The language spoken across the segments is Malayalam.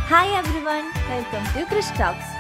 hi everyone welcome to Krish talks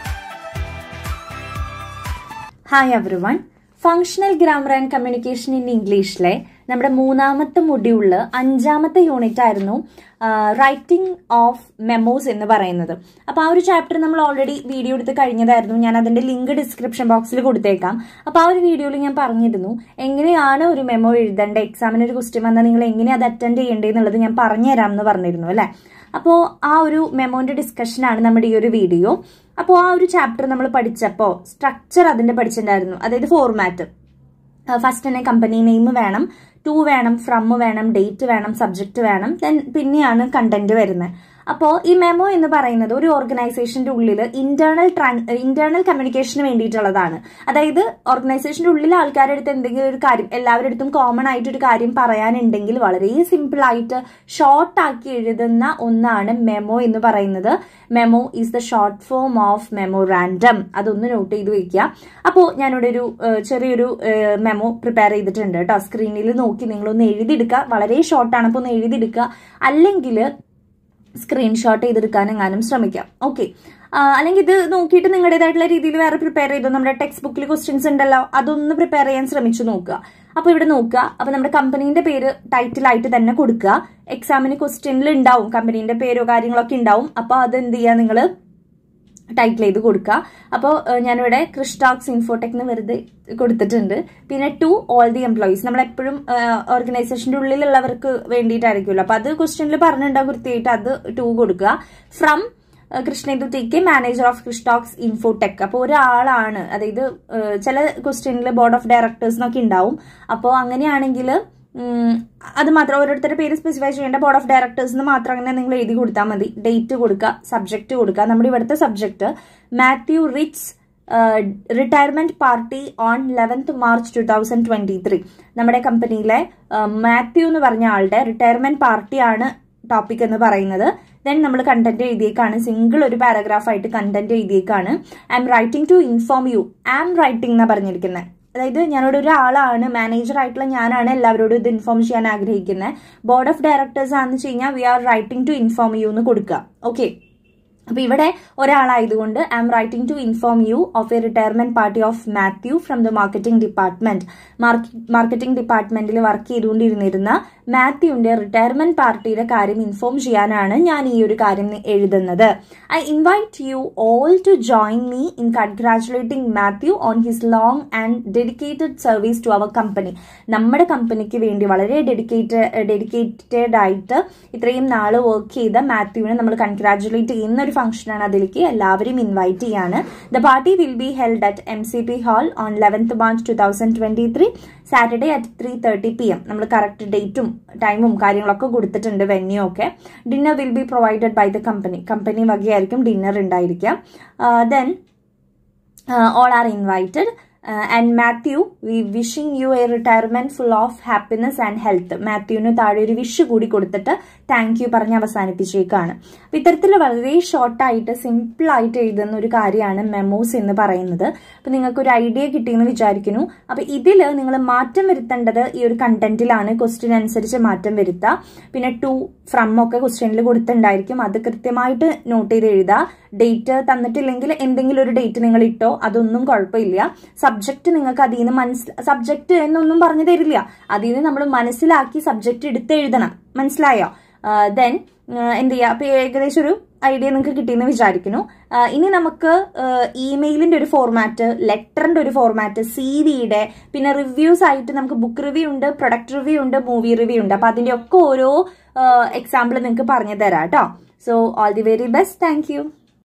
hi everyone functional grammar and communication in ഇംഗ്ലീഷിലെ നമ്മുടെ മൂന്നാമത്തെ മൊഡ്യൂളില് അഞ്ചാമത്തെ യൂണിറ്റ് ആയിരുന്നു റൈറ്റിംഗ് ഓഫ് മെമ്മോസ് എന്ന് പറയുന്നത് അപ്പോൾ ആ ഒരു ചാപ്റ്റർ നമ്മൾ ഓൾറെഡി വീഡിയോ എടുത്ത് കഴിഞ്ഞതായിരുന്നു ഞാൻ അതിന്റെ ലിങ്ക് ഡിസ്ക്രിപ്ഷൻ ബോക്സിൽ കൊടുത്തേക്കാം അപ്പോൾ ആ ഒരു വീഡിയോയിൽ ഞാൻ പറഞ്ഞിരുന്നു എങ്ങനെയാണ് ഒരു മെമ്മോ എഴുതേണ്ട എക്സാമിന് ഒരു ക്വസ്റ്റ്യൻ വന്നാൽ നിങ്ങൾ എങ്ങനെ അത് അറ്റൻഡ് ചെയ്യേണ്ടതെന്നുള്ളത് ഞാൻ പറഞ്ഞുതരാം എന്ന് പറഞ്ഞിരുന്നു അല്ലേ അപ്പോൾ ആ ഒരു മെമോന്റെ ഡിസ്കഷനാണ് നമ്മുടെ ഈ ഒരു വീഡിയോ അപ്പോൾ ആ ഒരു ചാപ്റ്റർ നമ്മൾ പഠിച്ചപ്പോൾ സ്ട്രക്ചർ അതിന്റെ പഠിച്ചിട്ടുണ്ടായിരുന്നു അതായത് ഫോർമാറ്റ് ഫസ്റ്റ് തന്നെ കമ്പനി നെയിം വേണം ടു വേണം ഫ്രം വേണം ഡേറ്റ് വേണം സബ്ജക്റ്റ് വേണം ദെൻ പിന്നെയാണ് കണ്ടന്റ് വരുന്നത് അപ്പോൾ ഈ മെമോ എന്ന് പറയുന്നത് ഒരു ഓർഗനൈസേഷന്റെ ഉള്ളിൽ ഇന്റേണൽ ഇന്റേണൽ കമ്മ്യൂണിക്കേഷന് വേണ്ടിയിട്ടുള്ളതാണ് അതായത് ഓർഗനൈസേഷന്റെ ഉള്ളിൽ ആൾക്കാരുടെ അടുത്ത് എന്തെങ്കിലും ഒരു കാര്യം എല്ലാവരുടെ അടുത്തും കോമൺ ആയിട്ട് ഒരു കാര്യം പറയാനുണ്ടെങ്കിൽ വളരെ സിമ്പിൾ ആയിട്ട് ഷോർട്ട് ആക്കി എഴുതുന്ന ഒന്നാണ് മെമോ എന്ന് പറയുന്നത് memo is the short form of memorandum അതൊന്ന് നോട്ട് ചെയ്ത് വെക്കുക അപ്പോൾ ഞാനിവിടെ ഒരു ചെറിയൊരു മെമോ പ്രിപ്പയർ ചെയ്തിട്ടുണ്ട് കേട്ടോ സ്ക്രീനിൽ നോക്കി നിങ്ങളൊന്ന് എഴുതിയെടുക്കുക വളരെ ഷോർട്ടാണ് അപ്പോൾ ഒന്ന് എഴുതിയെടുക്കുക അല്ലെങ്കിൽ സ്ക്രീൻഷോട്ട് ചെയ്തെടുക്കാൻ എങ്ങാനും ശ്രമിക്കാം ഓക്കെ അല്ലെങ്കിൽ ഇത് നോക്കിയിട്ട് നിങ്ങളുടേതായിട്ടുള്ള രീതിയിൽ വേറെ പ്രിപ്പയർ ചെയ്തു നമ്മുടെ ടെക്സ്റ്റ് ബുക്കിൽ ക്വസ്റ്റ്യൻസ് ഉണ്ടല്ലോ അതൊന്ന് പ്രിപ്പയർ ചെയ്യാൻ ശ്രമിച്ചു നോക്കുക അപ്പൊ ഇവിടെ നോക്കുക അപ്പൊ നമ്മുടെ കമ്പനീന്റെ പേര് ടൈറ്റിലായിട്ട് തന്നെ കൊടുക്കുക എക്സാമിന് ക്വസ്റ്റ്യനിൽ ഉണ്ടാവും കമ്പനീന്റെ പേരോ കാര്യങ്ങളൊക്കെ ഉണ്ടാവും അപ്പൊ അത് എന്ത് ചെയ്യുക നിങ്ങൾ ടൈറ്റിൽ ചെയ്ത് കൊടുക്കുക അപ്പോൾ ഞാനിവിടെ ക്രിസ്റ്റാക്സ് ഇൻഫോടെക് എന്ന് വെറുതെ കൊടുത്തിട്ടുണ്ട് പിന്നെ ടു ഓൾ ദി എംപ്ലോയീസ് നമ്മൾ എപ്പോഴും ഓർഗനൈസേഷന്റെ ഉള്ളിലുള്ളവർക്ക് വേണ്ടിയിട്ടായിരിക്കുമല്ലോ അപ്പൊ അത് ക്വസ്റ്റ്യനിൽ പറഞ്ഞിട്ടുണ്ടാവും കൃത്യമായിട്ട് അത് ടു കൊടുക്കുക from Krishnendu T K manager of Krish Talks Infotech അപ്പോൾ ഒരാളാണ് അതായത് ചില ക്വസ്റ്റ്യനിൽ ബോർഡ് ഓഫ് ഡയറക്ടേഴ്സ് എന്നൊക്കെ ഉണ്ടാവും അപ്പോൾ അങ്ങനെയാണെങ്കിൽ അത് മാത്രം ഓരോരുത്തരുടെ പേര് സ്പെസിഫൈ ചെയ്യേണ്ട ബോർഡ് ഓഫ് ഡയറക്ടേഴ്സ് എന്ന് മാത്രം അങ്ങനെ നിങ്ങൾ എഴുതി കൊടുത്താൽ മതി ഡേറ്റ് കൊടുക്കുക സബ്ജക്ട് കൊടുക്കുക നമ്മുടെ ഇവിടുത്തെ subject Mathew Rich retirement party on eleventh March two thousand twenty three നമ്മുടെ കമ്പനിയിലെ മാത്യു എന്ന് പറഞ്ഞ ആളുടെ റിട്ടയർമെന്റ് പാർട്ടിയാണ് ടോപ്പിക് എന്ന് പറയുന്നത് ദെൻ നമ്മൾ കണ്ടന്റ് എഴുതിയേക്കാണ് സിംഗിൾ ഒരു പാരഗ്രാഫ് ആയിട്ട് കണ്ടന്റ് എഴുതിയേക്കാണ് I M writing to inform you am writing എന്നാണ് പറഞ്ഞിരിക്കുന്നത് അതായത് ഞാനോട് ഒരാളാണ് മാനേജർ ആയിട്ടുള്ള ഞാനാണ് എല്ലാവരോടും ഇത് ഇൻഫോം ചെയ്യാൻ ആഗ്രഹിക്കുന്നത് ബോർഡ് ഓഫ് ഡയറക്ടേഴ്സ് ആണെന്ന് വെച്ച് കഴിഞ്ഞാൽ we are writing to inform you എന്ന് കൊടുക്കുക ഓക്കെ അപ്പൊ ഇവിടെ ഒരാളായതുകൊണ്ട് I M writing to inform you of a retirement party of Mathew from the marketing department marketing ഡിപ്പാർട്ട്മെന്റിൽ വർക്ക് ചെയ്തുകൊണ്ടിരുന്നിരുന്ന മാത്യുവിന്റെ റിട്ടയർമെന്റ് പാർട്ടിയുടെ കാര്യം ഇൻഫോം ചെയ്യാനാണ് ഞാൻ ഈ ഒരു കാര്യം എഴുതുന്നത് I invite you all to join me in congratulating Mathew on his long and dedicated service to our company നമ്മുടെ കമ്പനിക്ക് വേണ്ടി വളരെ ഡെഡിക്കേറ്റഡ് ഡെഡിക്കേറ്റഡ് ആയിട്ട് ഇത്രയും നാള് വർക്ക് ചെയ്ത മാത്യുവിനെ നമ്മൾ കൺഗ്രാറ്റുലേറ്റ് ചെയ്യുന്ന ഒരു ഫംഗ്ഷനാണ് അതിലേക്ക് എല്ലാവരും ഇൻവൈറ്റ് ചെയ്യാണ് the party will be held at M C P hall on eleventh March two thousand twenty three Saturday at three thirty P M നമ്മൾ കറക്റ്റ് ഡേറ്റും ടൈമും കാര്യങ്ങളൊക്കെ കൊടുത്തിട്ടുണ്ട് വെന്യൂ ഒക്കെ dinner will be provided by the company company വകയായിരിക്കും ഡിന്നർ ഉണ്ടായിരിക്കുക then all are invited and Mathew we wishing you a retirement full of happiness and health മാത്യുവിന് താഴെ ഒരു വിഷ് കൂടി കൊടുത്തിട്ട് താങ്ക് യു പറഞ്ഞ് അവസാനിപ്പിച്ചേക്കാണ് അപ്പൊ ഇത്തരത്തിൽ വളരെ ഷോർട്ടായിട്ട് സിമ്പിൾ ആയിട്ട് എഴുതുന്ന ഒരു കാര്യമാണ് മെമോസ് എന്ന് പറയുന്നത് അപ്പൊ നിങ്ങൾക്ക് ഒരു ഐഡിയ കിട്ടിയെന്ന് വിചാരിക്കുന്നു അപ്പൊ ഇതിൽ നിങ്ങൾ മാറ്റം വരുത്തേണ്ടത് ഈ ഒരു കണ്ടന്റിലാണ് ക്വസ്റ്റ്യൻ അനുസരിച്ച് മാറ്റം വരുത്തുക പിന്നെ ടു ഫ്രം ഒക്കെ ക്വസ്റ്റ്യനിൽ കൊടുത്തിട്ടുണ്ടായിരിക്കും അത് കൃത്യമായിട്ട് നോട്ട് ചെയ്ത് എഴുതുക ഡേറ്റ് തന്നിട്ടില്ലെങ്കിൽ എന്തെങ്കിലും ഒരു ഡേറ്റ് നിങ്ങൾ ഇട്ടോ അതൊന്നും കുഴപ്പമില്ല സബ്ജക്റ്റ് നിങ്ങൾക്ക് അതിൽ നിന്ന് മനസ്സിൽ സബ്ജക്റ്റ് എന്നൊന്നും പറഞ്ഞു തരില്ല അതിൽ നിന്ന് നമ്മൾ മനസ്സിലാക്കി സബ്ജക്റ്റ് എടുത്ത് എഴുതണം മനസ്സിലായോ ദെൻ എന്ത് ചെയ്യുക അപ്പൊ ഏകദേശം ഒരു ഐഡിയ നിങ്ങൾക്ക് കിട്ടിയെന്ന് വിചാരിക്കുന്നു ഇനി നമുക്ക് ഇമെയിലിന്റെ ഒരു ഫോർമാറ്റ് ലെറ്ററിന്റെ ഒരു ഫോർമാറ്റ് സി വിയുടെ പിന്നെ റിവ്യൂസ് ആയിട്ട് നമുക്ക് ബുക്ക് റിവ്യൂ ഉണ്ട് പ്രൊഡക്റ്റ് റിവ്യൂ ഉണ്ട് മൂവി റിവ്യൂ ഉണ്ട് അപ്പൊ അതിന്റെ ഒക്കെ ഓരോ എക്സാമ്പിൾ നിങ്ങൾക്ക് പറഞ്ഞു തരാം കേട്ടോ so all the very best thank U